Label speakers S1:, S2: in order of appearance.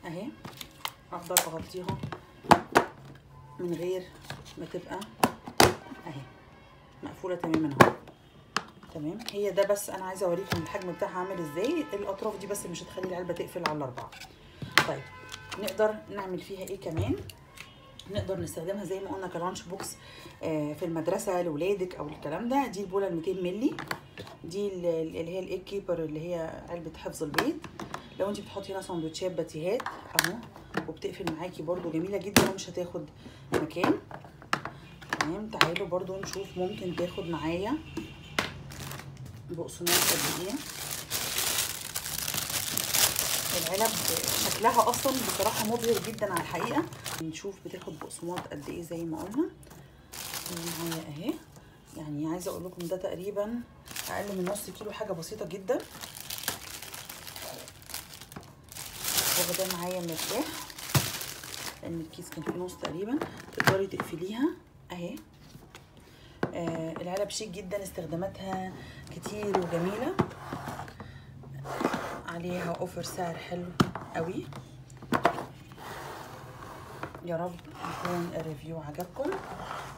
S1: اهي اقدر اغطيها من غير ما تبقى اهي مقفوله تماما اهو تمام هي ده بس انا عايزه اوريكم الحجم بتاعها عامل ازاي الاطراف دي بس مش هتخلي العلبه تقفل على الاربعه طيب نقدر نعمل فيها ايه كمان نقدر نستخدمها زي ما قلنا كلانش بوكس آه في المدرسه لاولادك او الكلام ده دي البوله ال 200 مللي دي اللي هي الايج كيبر اللي هي علبه حفظ البيض لو انت بتحطي هنا سندوتشات باتيهات اهو وبتقفل معاكي برده جميله جدا ومش هتاخد مكان تمام تعالوا برده نشوف ممكن تاخد معايا بقسماط قد ايه العلب شكلها اصلا بصراحه مبهر جدا على الحقيقه نشوف بتاخد بقسماط قد ايه زي ما قلنا معايا اهي يعني عايزه اقول لكم ده تقريبا اقل من نص كيلو حاجه بسيطه جدا واخداه معايا مرتاح لان الكيس كان فيه نص تقريبا تقدري تقفليها اهي آه العلب شيك جدا استخداماتها كتير وجميله عليها اوفر سعر حلو قوي يا رب يكون الريفيو عجبكم